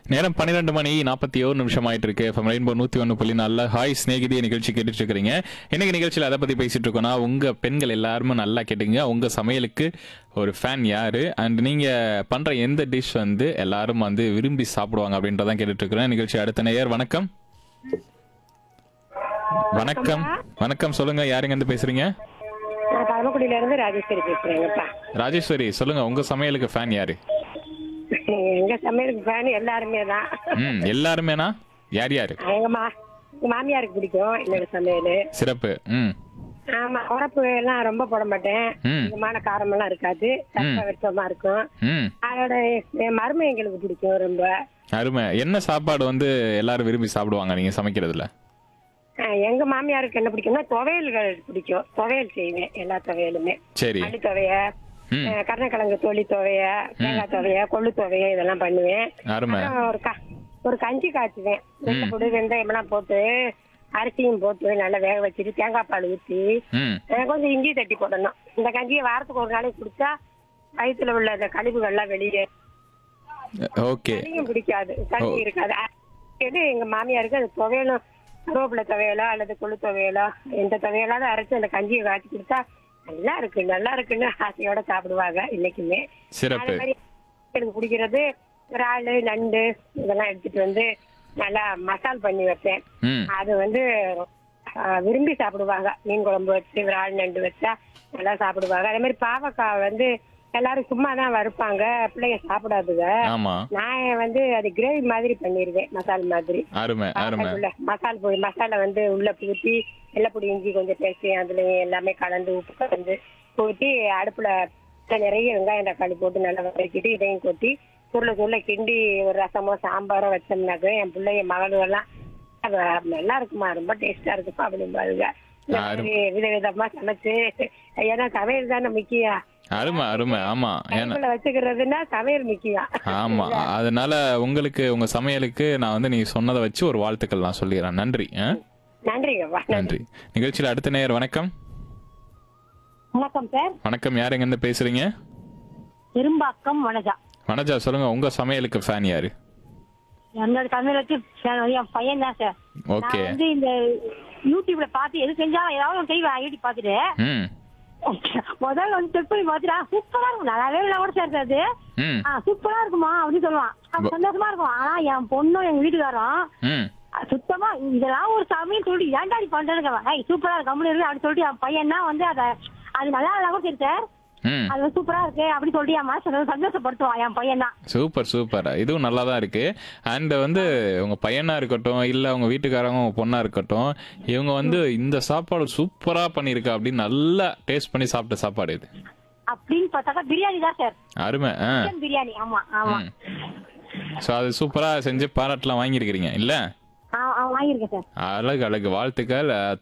நேரம் பன்னிரெண்டு மணி நாற்பத்தி ஒரு நிமிஷம் ஆயிட்டு இருக்கு எஃப்எம் ரெயின்போ நூத்தி ஒன்று புள்ளி நாலில் ஹாய் ஸ்நேகிதி நிகழ்ச்சி கேட்டுட்டு இருக்கிறீங்க இன்னைக்கு நிகழ்ச்சியில் அதை பத்தி பேசிட்டு இருக்கோம்னா உங்க பெண்கள் எல்லாருமே நல்லா கேட்டுங்க உங்க சமையலுக்கு ஒரு ஃபேன் யாரு அண்ட் நீங்க பண்ற எந்த டிஷ் வந்து எல்லாரும் வந்து விரும்பி சாப்பிடுவாங்க அப்படின்றதான் கேட்டுட்டு இருக்கிறேன் நிகழ்ச்சி அடுத்த நேயர் வணக்கம் வணக்கம் வணக்கம் சொல்லுங்க யாருங்க இருந்து பேசுறீங்க நான் பரமக்குடியில இருந்து ராஜேஸ்வரி பேசுறேங்கப்பா ராஜேஸ்வரி சொல்லுங்க உங்க சமையலுக்கு ஃபேன் யாரு எங்க சமையலுக்கு ஃபேன் எல்லாருமே தான் ம் எல்லாருமேனா யார் யாரு எங்க மா எங்க மாமியாருக்கு பிடிக்கும் என்னோட சமையல் சிறப்பு ம் ஆமா உரப்பு எல்லாம் ரொம்ப போட மாட்டேன் ம். அதிகமான காரம் எல்லாம் இருக்காது தப்ப வெச்சமா இருக்கும் ம் அதோட என் மருமை எங்களுக்கு பிடிக்கும் ரொம்ப அருமை என்ன சாப்பாடு வந்து எல்லாரும் விரும்பி சாப்பிடுவாங்க நீங்க சமைக்கிறதுல அஹ் எங்க மாமியாருக்கு என்ன பிடிக்கும்னா துவையல்கள் பிடிக்கும் துவையல் செய்வேன் எல்லா துவையலுமே சரி அள்ளி துவைய ம். அஹ் கருணக்கிழங்கு தோழி துவைய தேங்காய் துவைய கொள்ளு துவைய இதெல்லாம் பண்ணுவேன் அருமை அப்புறம் ஒரு க- ஒரு கஞ்சி காய்ச்சுவேன் வெள்ளப்பொடி வெந்தயம் எல்லாம் போட்டு அரிசியும் போட்டு நல்லா வேக வச்சுட்டு தேங்காய் பால் ஊற்றி ம் கொஞ்சம் இஞ்சி தட்டி போடணும் இந்த கஞ்சியை வாரத்துக்கு ஒரு நாளைக்கு குடிச்சா வயித்துல உள்ள அந்த கழிவுகள்லாம் வெளியே ஓகே சளியும் பிடிக்காது சளி இருக்காது அது எங்க மாமியாருக்கு அது துவையலும் கருவேப்பிலை துவையலோ அல்லது கொள்ளு துவையலோ எந்த துவையலாவது அரைச்சு அந்த கஞ்சியை காய்ச்சி கொடுத்தா நல்லா இருக்கு நல்லா இருக்குன்னு ஆசையோட சாப்பிடுவாங்க இன்னைக்குமே சிறப்பு அதே மாதிரி எனக்கு பிடிக்கிறது இறாலு நண்டு இதெல்லாம் எடுத்துட்டு வந்து நல்லா மசால் பண்ணி வைப்பேன் ம் அது வந்து ஆஹ், விரும்பி சாப்பிடுவாங்க மீன் குழம்பு வச்சு இறால் நண்டு வச்சா நல்லா சாப்பிடுவாங்க அதே மாதிரி பாவக்காய் வந்து எல்லாரும் சும்மா தான் வறுப்பாங்க பிள்ளைங்க சாப்பிடாதுங்க ஆமா நான் வந்து அது கிரேவி மாதிரி பண்ணிருவேன் மசால் மாதிரி அருமை அருமை உள்ள மசால் பொடி மசாலா வந்து உள்ள ஊற்றி வெள்ளைப்பொடி இஞ்சி கொஞ்சம் பேசி அதுல எல்லாமே கலந்து உப்பு கலந்து ஊற்றி அடுப்புல நிறைய வெங்காயம் தக்காளி போட்டு நல்லா வதக்கிட்டு இதையும் கொட்டி சுருள சுருள கிண்டி ஒரு ரசமோ சாம்பாரோ வச்சோம்னாக்க என் பிள்ளைங்க மகளும் அது நல்லா இருக்குமா ரொம்ப டேஸ்டா இருக்குப்பா அப்படிம்பாருங்க இந்த மாதிரி விதவிதமா சமைச்சு ஏன்னா சமையல் தானே முக்கியம் அருமை அருமை ஆமா ஏன்னா அடுப்புல வச்சுக்கிறதுன்னா சமையல் முக்கியம் ஆமா அதனால உங்களுக்கு உங்க சமையலுக்கு நான் வந்து நீங்க சொன்னதை வச்சு ஒரு வாழ்த்துக்கள் நான் சொல்லிடுறேன் நன்றி ஆ? நன்றிங்கப்பா நன்றி நிகழ்ச்சியில் அடுத்த நேயர் வணக்கம் வணக்கம் சார் வணக்கம் யார் எங்க இருந்து பேசுறீங்க பெரும்பாக்கம் வனஜா வனஜா சொல்லுங்க உங்க சமையலுக்கு ஃபேன் யாரு என்னோட தமிழுக்கு என் பையன் தான் சார் ஓகே நான் வந்து இந்த யூடியூப்ல பார்த்து எது செஞ்சாலும் ஏதாவது ஒன்று செய்வேன் ஐடி பார்த்துட்டு ம் முதல்ல வந்து செக் பண்ணி பார்த்துட்டா சூப்பரா இருக்கும் நல்லாவே இல்லை கூட சார் அது ம் ஆ சூப்பரா இருக்குமா அப்படின்னு சொல்லுவான் அது சந்தோஷமா இருக்கும் ஆனா என் பொண்ணும் எங்க வீட்டுக்காரரும் ம் அது சுத்தமா இதெல்லாம் ஒரு சமையல் சொல்லிட்டு ஏன்டா நீ பண்றேன்னு ஐய் சூப்பரா இருக்கு கம்முனு இருக்கு அப்படின்னு சொல்லிட்டு என் பையன் தான் வந்து அதை அது நல்லா இல்லை கூட சரி சார் ம் அது வந்து சூப்பரா இருக்கு அப்படின்னு சொல்லிட்டு என் மனசு சந்தோஷப்படுத்துவான் என் பையன் தான் சூப்பர் சூப்பர் இதுவும் நல்லா தான் இருக்கு அண்ட் வந்து உங்க பையனா இருக்கட்டும் இல்ல உங்க வீட்டுக்காரங்க உங்க பொண்ணா இருக்கட்டும் இவங்க வந்து இந்த சாப்பாடு சூப்பரா பண்ணிருக்கா அப்படின்னு நல்லா டேஸ்ட் பண்ணி சாப்பிட்ட சாப்பாடு இது அப்படின்னு பார்த்தாக்கா பிரியாணி தான் சார் அருமை ஆ சிக்கன் பிரியாணி ஆமா ஆமா ஸோ அது சூப்பரா செஞ்சு பாராட்டெல்லாம் வாங்கியிருக்கிறீங்க இல்ல ஆ ஆ, வாங்கியிருக்கேன் சார் அழகு அழகு வாழ்த்துக்கள் அஹ்,